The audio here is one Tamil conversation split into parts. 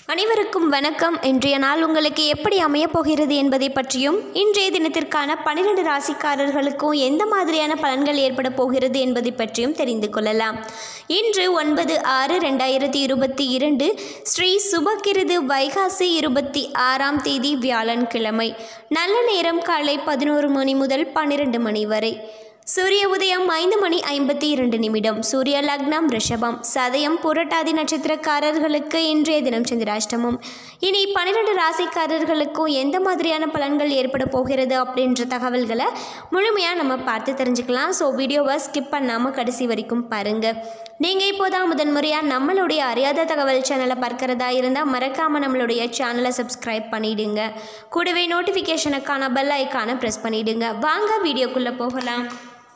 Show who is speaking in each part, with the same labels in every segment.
Speaker 1: அனைவருக்கும் வணக்கம் இன்றைய நாள் உங்களுக்கு எப்படி அமையப் போகிறது என்பதை பற்றியும் இன்றைய தினத்திற்கான பன்னிரண்டு ராசிக்காரர்களுக்கும் எந்த மாதிரியான பலன்கள் ஏற்பட போகிறது என்பதை பற்றியும் தெரிந்து கொள்ளலாம் இன்று ஒன்பது ஆறு ரெண்டாயிரத்தி இருபத்தி இரண்டு ஸ்ரீ சுபகிருது வைகாசி இருபத்தி ஆறாம் தேதி வியாழன்கிழமை நல்ல நேரம் காலை பதினோரு மணி முதல் பன்னிரண்டு மணி வரை சூரிய உதயம் ஐந்து மணி ஐம்பத்தி இரண்டு நிமிடம் சூரிய லக்னம் ரிஷபம் சதயம் புரட்டாதி நட்சத்திரக்காரர்களுக்கு இன்றைய தினம் சந்திராஷ்டமம் இனி பன்னிரெண்டு ராசிக்காரர்களுக்கும் எந்த மாதிரியான பலன்கள் ஏற்பட போகிறது அப்படின்ற தகவல்களை முழுமையாக நம்ம பார்த்து தெரிஞ்சுக்கலாம் ஸோ வீடியோவை ஸ்கிப் பண்ணாமல் கடைசி வரைக்கும் பாருங்கள் நீங்கள் இப்போதான் முதன்முறையாக நம்மளுடைய அறியாத தகவல் சேனலை பார்க்குறதா இருந்தால் மறக்காமல் நம்மளுடைய சேனலை சப்ஸ்கிரைப் பண்ணிடுங்க கூடவே நோட்டிஃபிகேஷனுக்கான பெல் ஐக்கானை ப்ரெஸ் பண்ணிடுங்க வாங்க வீடியோக்குள்ளே போகலாம்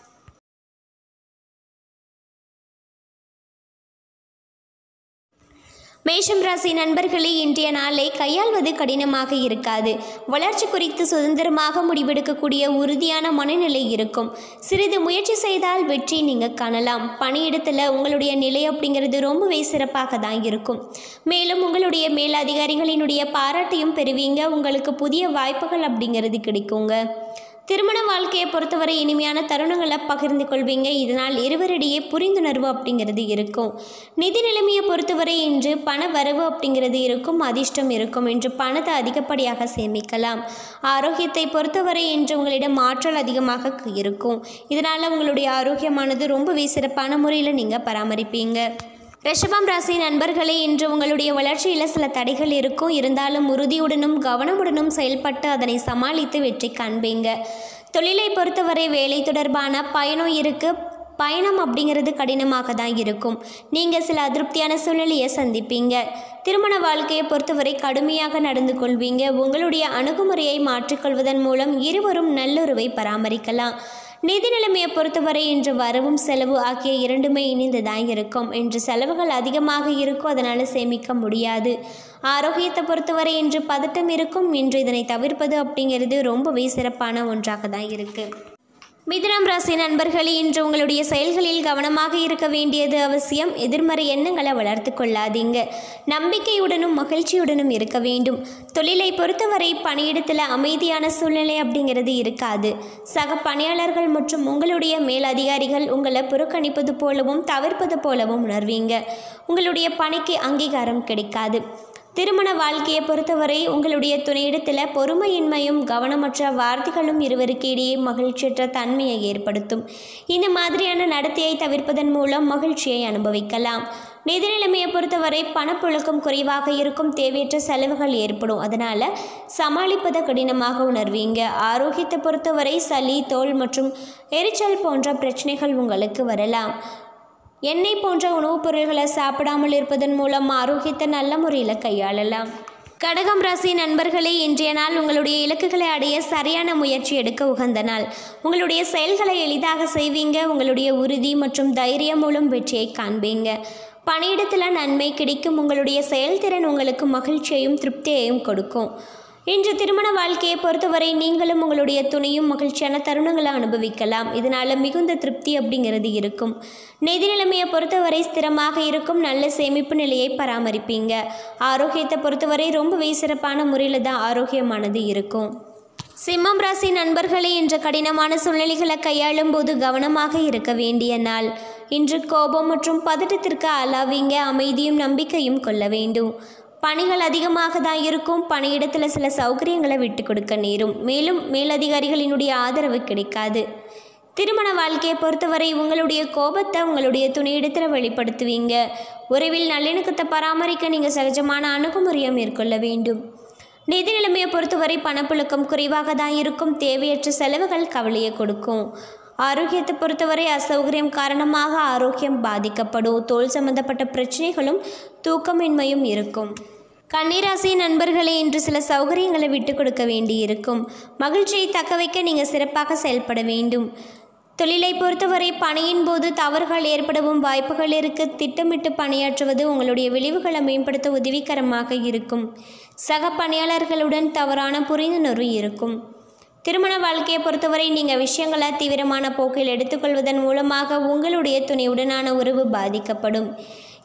Speaker 1: மேஷம் ராசி நண்பர்களே இன்றைய நாளை கையாள்வது கடினமாக இருக்காது வளர்ச்சி குறித்து சுதந்திரமாக முடிவெடுக்கக்கூடிய உறுதியான மனநிலை இருக்கும் சிறிது முயற்சி செய்தால் வெற்றி நீங்கள் காணலாம் பணியிடத்தில் உங்களுடைய நிலை அப்படிங்கிறது ரொம்பவே சிறப்பாக தான் இருக்கும் மேலும் உங்களுடைய மேலதிகாரிகளினுடைய பாராட்டையும் பெறுவீங்க உங்களுக்கு புதிய வாய்ப்புகள் அப்படிங்கிறது கிடைக்குங்க திருமண வாழ்க்கையை பொறுத்தவரை இனிமையான தருணங்களை பகிர்ந்து கொள்வீங்க இதனால் இருவரிடையே புரிந்துணர்வு அப்படிங்கிறது இருக்கும் நிதி நிலைமையை பொறுத்தவரை இன்று பண வரவு அப்படிங்கிறது இருக்கும் அதிர்ஷ்டம் இருக்கும் இன்று பணத்தை அதிகப்படியாக சேமிக்கலாம் ஆரோக்கியத்தை பொறுத்தவரை இன்று உங்களிடம் ஆற்றல் அதிகமாக இருக்கும் இதனால் உங்களுடைய ஆரோக்கியமானது ரொம்பவே சிறப்பான முறையில் நீங்கள் பராமரிப்பீங்க ரிஷபம் ராசி நண்பர்களே இன்று உங்களுடைய வளர்ச்சியில் சில தடைகள் இருக்கும் இருந்தாலும் உறுதியுடனும் கவனமுடனும் செயல்பட்டு அதனை சமாளித்து வெற்றி காண்பீங்க தொழிலை பொறுத்தவரை வேலை தொடர்பான பயணம் இருக்கு பயணம் அப்படிங்கிறது கடினமாக தான் இருக்கும் நீங்கள் சில அதிருப்தியான சூழ்நிலையை சந்திப்பீங்க திருமண வாழ்க்கையை பொறுத்தவரை கடுமையாக நடந்து கொள்வீங்க உங்களுடைய அணுகுமுறையை மாற்றிக்கொள்வதன் மூலம் இருவரும் நல்லுறவை பராமரிக்கலாம் நிதி நிலைமையை பொறுத்தவரை இன்று வரவும் செலவு ஆகிய இரண்டுமே இணைந்துதான் இருக்கும் இன்று செலவுகள் அதிகமாக இருக்கும் அதனால் சேமிக்க முடியாது ஆரோக்கியத்தை பொறுத்தவரை இன்று பதட்டம் இருக்கும் இன்று இதனை தவிர்ப்பது அப்படிங்கிறது ரொம்பவே சிறப்பான ஒன்றாக தான் இருக்குது மிதுனம் ராசி நண்பர்களே இன்று உங்களுடைய செயல்களில் கவனமாக இருக்க வேண்டியது அவசியம் எதிர்மறை எண்ணங்களை வளர்த்து கொள்ளாதீங்க நம்பிக்கையுடனும் மகிழ்ச்சியுடனும் இருக்க வேண்டும் தொழிலை பொறுத்தவரை பணியிடத்தில் அமைதியான சூழ்நிலை அப்படிங்கிறது இருக்காது சக பணியாளர்கள் மற்றும் உங்களுடைய மேலதிகாரிகள் உங்களை புறக்கணிப்பது போலவும் தவிர்ப்பது போலவும் உணர்வீங்க உங்களுடைய பணிக்கு அங்கீகாரம் கிடைக்காது திருமண வாழ்க்கையை பொறுத்தவரை உங்களுடைய துணையிடத்தில் பொறுமையின்மையும் கவனமற்ற வார்த்தைகளும் இருவருக்கு இடையே மகிழ்ச்சியற்ற தன்மையை ஏற்படுத்தும் இந்த மாதிரியான நடத்தையை தவிர்ப்பதன் மூலம் மகிழ்ச்சியை அனுபவிக்கலாம் நிதி நிலைமையை பொறுத்தவரை பணப்புழக்கம் குறைவாக இருக்கும் தேவையற்ற செலவுகள் ஏற்படும் அதனால் சமாளிப்பதை கடினமாக உணர்வீங்க ஆரோக்கியத்தை பொறுத்தவரை சளி தோல் மற்றும் எரிச்சல் போன்ற பிரச்சனைகள் உங்களுக்கு வரலாம் எண்ணெய் போன்ற உணவுப் பொருள்களை சாப்பிடாமல் இருப்பதன் மூலம் ஆரோக்கியத்தை நல்ல முறையில் கையாளலாம் கடகம் ராசி நண்பர்களே இன்றைய நாள் உங்களுடைய இலக்குகளை அடைய சரியான முயற்சி எடுக்க உகந்த நாள் உங்களுடைய செயல்களை எளிதாக செய்வீங்க உங்களுடைய உறுதி மற்றும் தைரியம் மூலம் வெற்றியை காண்பீங்க பணியிடத்தில் நன்மை கிடைக்கும் உங்களுடைய செயல்திறன் உங்களுக்கு மகிழ்ச்சியையும் திருப்தியையும் கொடுக்கும் இன்று திருமண வாழ்க்கையை பொறுத்தவரை நீங்களும் உங்களுடைய துணையும் மகிழ்ச்சியான தருணங்களை அனுபவிக்கலாம் இதனால் மிகுந்த திருப்தி அப்படிங்கிறது இருக்கும் நிதி நிலைமையை பொறுத்தவரை ஸ்திரமாக இருக்கும் நல்ல சேமிப்பு நிலையை பராமரிப்பீங்க ஆரோக்கியத்தை பொறுத்தவரை ரொம்பவே சிறப்பான முறையில் தான் ஆரோக்கியமானது இருக்கும் சிம்மம் ராசி நண்பர்களே இன்று கடினமான சூழ்நிலைகளை கையாளும் போது கவனமாக இருக்க வேண்டிய நாள் இன்று கோபம் மற்றும் பதட்டத்திற்கு ஆளாவீங்க அமைதியும் நம்பிக்கையும் கொள்ள வேண்டும் பணிகள் அதிகமாக தான் இருக்கும் பணியிடத்தில் சில சௌகரியங்களை விட்டு கொடுக்க நேரும் மேலும் மேலதிகாரிகளினுடைய ஆதரவு கிடைக்காது திருமண வாழ்க்கையை பொறுத்தவரை உங்களுடைய கோபத்தை உங்களுடைய துணையிடத்தில் வெளிப்படுத்துவீங்க உறவில் நல்லிணக்கத்தை பராமரிக்க நீங்கள் சகஜமான அணுகுமுறையை மேற்கொள்ள வேண்டும் நிதி நிலைமையை பொறுத்தவரை பணப்புழக்கம் குறைவாக தான் இருக்கும் தேவையற்ற செலவுகள் கவலையை கொடுக்கும் ஆரோக்கியத்தை பொறுத்தவரை அசௌகரியம் காரணமாக ஆரோக்கியம் பாதிக்கப்படும் தோல் சம்பந்தப்பட்ட பிரச்சனைகளும் தூக்கமின்மையும் இருக்கும் கன்னிராசி நண்பர்களே இன்று சில சௌகரியங்களை விட்டு கொடுக்க வேண்டியிருக்கும் மகிழ்ச்சியை தக்க வைக்க நீங்கள் சிறப்பாக செயல்பட வேண்டும் தொழிலை பொறுத்தவரை பணியின் போது தவறுகள் ஏற்படவும் வாய்ப்புகள் இருக்க திட்டமிட்டு பணியாற்றுவது உங்களுடைய விளைவுகளை மேம்படுத்த உதவிகரமாக இருக்கும் சக பணியாளர்களுடன் தவறான புரிந்துணர்வு இருக்கும் திருமண வாழ்க்கையை பொறுத்தவரை நீங்கள் விஷயங்களை தீவிரமான போக்கில் எடுத்துக்கொள்வதன் மூலமாக உங்களுடைய துணையுடனான உறவு பாதிக்கப்படும்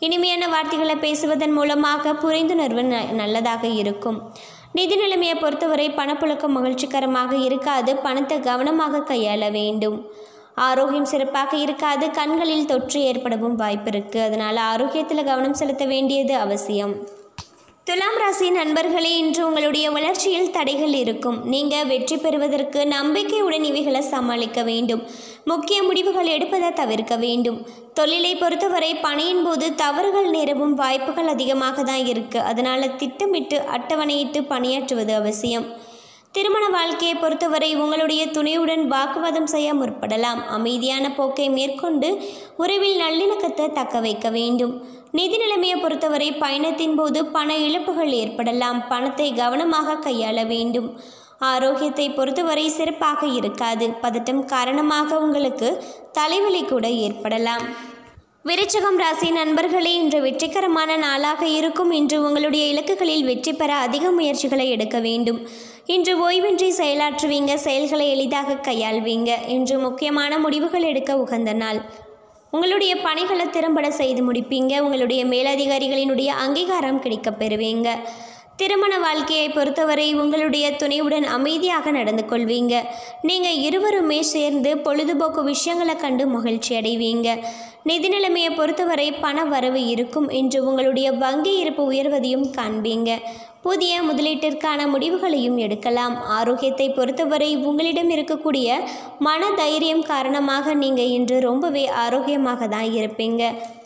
Speaker 1: இனிமையான வார்த்தைகளை பேசுவதன் மூலமாக புரிந்துணர்வு ந- நல்லதாக இருக்கும் நிதி நிலைமையை பொறுத்தவரை பணப்புழக்கம் மகிழ்ச்சிகரமாக இருக்காது பணத்தை கவனமாக கையாள வேண்டும் ஆரோக்கியம் சிறப்பாக இருக்காது கண்களில் தொற்று ஏற்படவும் வாய்ப்பு இருக்குது அதனால் ஆரோக்கியத்தில் கவனம் செலுத்த வேண்டியது அவசியம் துலாம் ராசி நண்பர்களே இன்று உங்களுடைய வளர்ச்சியில் தடைகள் இருக்கும் நீங்கள் வெற்றி பெறுவதற்கு நம்பிக்கையுடன் இவைகளை சமாளிக்க வேண்டும் முக்கிய முடிவுகள் எடுப்பதை தவிர்க்க வேண்டும் தொழிலை பொறுத்தவரை பணியின் போது தவறுகள் நேரவும் வாய்ப்புகள் அதிகமாக தான் இருக்குது அதனால் திட்டமிட்டு அட்டவணையிட்டு பணியாற்றுவது அவசியம் திருமண வாழ்க்கையை பொறுத்தவரை உங்களுடைய துணையுடன் வாக்குவாதம் செய்ய முற்படலாம் அமைதியான போக்கை மேற்கொண்டு உறவில் நல்லிணக்கத்தை தக்க வைக்க வேண்டும் நிதி நிலைமையை பொறுத்தவரை பயணத்தின் போது பண இழப்புகள் ஏற்படலாம் பணத்தை கவனமாக கையாள வேண்டும் ஆரோக்கியத்தை பொறுத்தவரை சிறப்பாக இருக்காது பதட்டம் காரணமாக உங்களுக்கு தலைவலி கூட ஏற்படலாம் விருச்சகம் ராசி நண்பர்களே இன்று வெற்றிகரமான நாளாக இருக்கும் இன்று உங்களுடைய இலக்குகளில் வெற்றி பெற அதிக முயற்சிகளை எடுக்க வேண்டும் இன்று ஓய்வின்றி செயலாற்றுவீங்க செயல்களை எளிதாக கையாள்வீங்க இன்று முக்கியமான முடிவுகள் எடுக்க உகந்த நாள் உங்களுடைய பணிகளை திறம்பட செய்து முடிப்பீங்க உங்களுடைய மேலதிகாரிகளினுடைய அங்கீகாரம் கிடைக்கப் பெறுவீங்க திருமண வாழ்க்கையை பொறுத்தவரை உங்களுடைய துணையுடன் அமைதியாக நடந்து கொள்வீங்க நீங்கள் இருவருமே சேர்ந்து பொழுதுபோக்கு விஷயங்களை கண்டு மகிழ்ச்சி அடைவீங்க நிதி நிலைமையை பொறுத்தவரை பண வரவு இருக்கும் என்று உங்களுடைய வங்கி இருப்பு உயர்வதையும் காண்பீங்க புதிய முதலீட்டிற்கான முடிவுகளையும் எடுக்கலாம் ஆரோக்கியத்தை பொறுத்தவரை உங்களிடம் இருக்கக்கூடிய மன தைரியம் காரணமாக நீங்கள் இன்று ரொம்பவே ஆரோக்கியமாக தான் இருப்பீங்க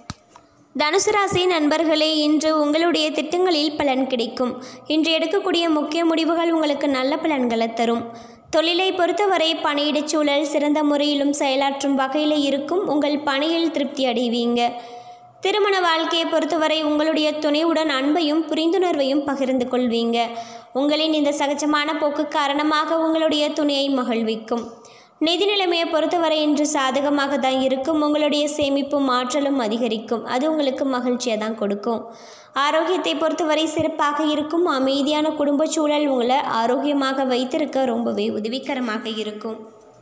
Speaker 1: தனுசு ராசி நண்பர்களே இன்று உங்களுடைய திட்டங்களில் பலன் கிடைக்கும் இன்று எடுக்கக்கூடிய முக்கிய முடிவுகள் உங்களுக்கு நல்ல பலன்களை தரும் தொழிலை பொறுத்தவரை பணியிடச் சூழல் சிறந்த முறையிலும் செயலாற்றும் வகையில் இருக்கும் உங்கள் பணியில் திருப்தி அடைவீங்க திருமண வாழ்க்கையை பொறுத்தவரை உங்களுடைய துணையுடன் அன்பையும் புரிந்துணர்வையும் பகிர்ந்து கொள்வீங்க உங்களின் இந்த சகஜமான போக்கு காரணமாக உங்களுடைய துணையை மகிழ்விக்கும் நிதி நிலைமையை பொறுத்தவரை இன்று சாதகமாக தான் இருக்கும் உங்களுடைய சேமிப்பும் ஆற்றலும் அதிகரிக்கும் அது உங்களுக்கு மகிழ்ச்சியை தான் கொடுக்கும் ஆரோக்கியத்தை பொறுத்தவரை சிறப்பாக இருக்கும் அமைதியான குடும்ப சூழல் உங்களை ஆரோக்கியமாக வைத்திருக்க ரொம்பவே உதவிகரமாக இருக்கும்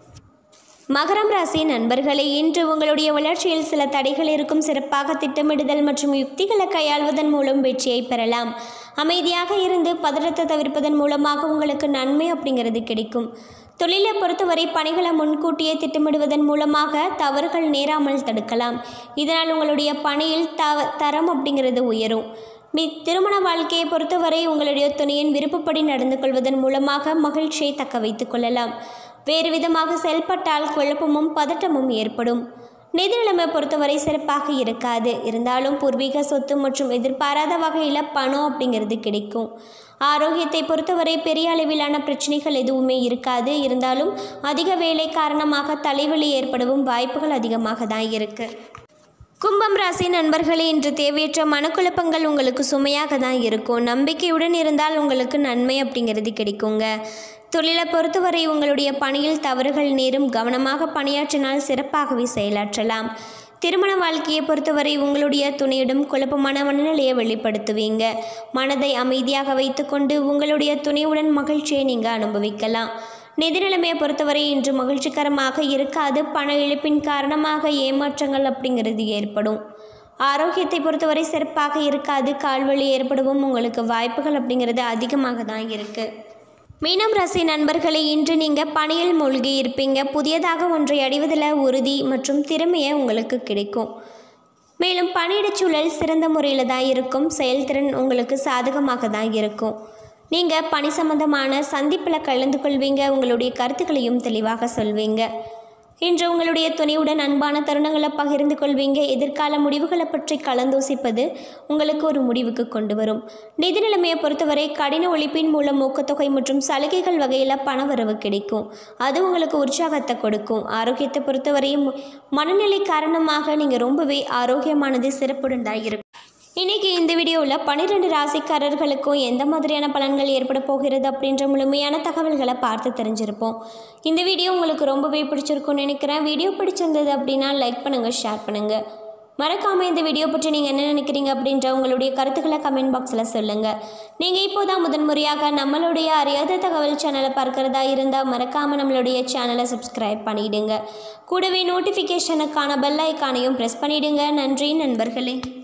Speaker 1: மகரம் ராசி நண்பர்களே இன்று உங்களுடைய வளர்ச்சியில் சில தடைகள் இருக்கும் சிறப்பாக திட்டமிடுதல் மற்றும் யுக்திகளை கையாள்வதன் மூலம் வெற்றியை பெறலாம் அமைதியாக இருந்து பதற்றத்தை தவிர்ப்பதன் மூலமாக உங்களுக்கு நன்மை அப்படிங்கிறது கிடைக்கும் தொழிலை பொறுத்தவரை பணிகளை முன்கூட்டியே திட்டமிடுவதன் மூலமாக தவறுகள் நேராமல் தடுக்கலாம் இதனால் உங்களுடைய பணியில் தவ தரம் அப்படிங்கிறது உயரும் மி திருமண வாழ்க்கையை பொறுத்தவரை உங்களுடைய துணையின் விருப்பப்படி நடந்து கொள்வதன் மூலமாக மகிழ்ச்சியை தக்க வைத்துக் கொள்ளலாம் வேறு விதமாக செயல்பட்டால் குழப்பமும் பதட்டமும் ஏற்படும் நிதி நிலைமை பொறுத்தவரை சிறப்பாக இருக்காது இருந்தாலும் பூர்வீக சொத்து மற்றும் எதிர்பாராத வகையில் பணம் அப்படிங்கிறது கிடைக்கும் ஆரோக்கியத்தை பொறுத்தவரை பெரிய அளவிலான பிரச்சனைகள் எதுவுமே இருக்காது இருந்தாலும் அதிக வேலை காரணமாக தலைவலி ஏற்படவும் வாய்ப்புகள் அதிகமாக தான் இருக்குது கும்பம் ராசி நண்பர்களே இன்று தேவையற்ற மனக்குழப்பங்கள் உங்களுக்கு சுமையாக தான் இருக்கும் நம்பிக்கையுடன் இருந்தால் உங்களுக்கு நன்மை அப்படிங்கிறது கிடைக்குங்க தொழிலை பொறுத்தவரை உங்களுடைய பணியில் தவறுகள் நேரும் கவனமாக பணியாற்றினால் சிறப்பாகவே செயலாற்றலாம் திருமண வாழ்க்கையை பொறுத்தவரை உங்களுடைய துணையிடம் குழப்பமான மனநிலையை வெளிப்படுத்துவீங்க மனதை அமைதியாக வைத்துக்கொண்டு உங்களுடைய துணையுடன் மகிழ்ச்சியை நீங்கள் அனுபவிக்கலாம் நிதி நிலைமையை பொறுத்தவரை இன்று மகிழ்ச்சிகரமாக இருக்காது பண இழப்பின் காரணமாக ஏமாற்றங்கள் அப்படிங்கிறது ஏற்படும் ஆரோக்கியத்தை பொறுத்தவரை சிறப்பாக இருக்காது கால்வலி ஏற்படவும் உங்களுக்கு வாய்ப்புகள் அப்படிங்கிறது அதிகமாக தான் இருக்குது மீனம் ராசி நண்பர்களே இன்று நீங்கள் பணியில் மூழ்கி இருப்பீங்க புதியதாக ஒன்றை அடைவதில் உறுதி மற்றும் திறமையை உங்களுக்கு கிடைக்கும் மேலும் பணியிடச் சூழல் சிறந்த முறையில் தான் இருக்கும் செயல்திறன் உங்களுக்கு சாதகமாக தான் இருக்கும் நீங்கள் பணி சம்பந்தமான சந்திப்பில் கலந்து கொள்வீங்க உங்களுடைய கருத்துக்களையும் தெளிவாக சொல்வீங்க இன்று உங்களுடைய துணையுடன் அன்பான தருணங்களை பகிர்ந்து கொள்வீங்க எதிர்கால முடிவுகளை பற்றி கலந்தோசிப்பது உங்களுக்கு ஒரு முடிவுக்கு கொண்டு வரும் நிதி நிலைமையை பொறுத்தவரை கடின ஒழிப்பின் மூலம் ஊக்கத்தொகை மற்றும் சலுகைகள் வகையில் பணவரவு கிடைக்கும் அது உங்களுக்கு உற்சாகத்தை கொடுக்கும் ஆரோக்கியத்தை பொறுத்தவரையும் மனநிலை காரணமாக நீங்கள் ரொம்பவே ஆரோக்கியமானது சிறப்புடன் தான் இருக்கும் இன்னைக்கு இந்த வீடியோவில் பன்னிரெண்டு ராசிக்காரர்களுக்கும் எந்த மாதிரியான பலன்கள் ஏற்பட போகிறது அப்படின்ற முழுமையான தகவல்களை பார்த்து தெரிஞ்சிருப்போம் இந்த வீடியோ உங்களுக்கு ரொம்பவே பிடிச்சிருக்கும்னு நினைக்கிறேன் வீடியோ பிடிச்சிருந்தது அப்படின்னா லைக் பண்ணுங்கள் ஷேர் பண்ணுங்கள் மறக்காமல் இந்த வீடியோ பற்றி நீங்கள் என்ன நினைக்கிறீங்க அப்படின்ற உங்களுடைய கருத்துக்களை கமெண்ட் பாக்ஸில் சொல்லுங்கள் நீங்கள் இப்போ தான் முதன்முறையாக நம்மளுடைய அறியாத தகவல் சேனலை பார்க்குறதா இருந்தால் மறக்காமல் நம்மளுடைய சேனலை சப்ஸ்கிரைப் பண்ணிவிடுங்க கூடவே நோட்டிஃபிகேஷனுக்கான பெல் ஐக்கானையும் ப்ரெஸ் பண்ணிவிடுங்க நன்றி நண்பர்களே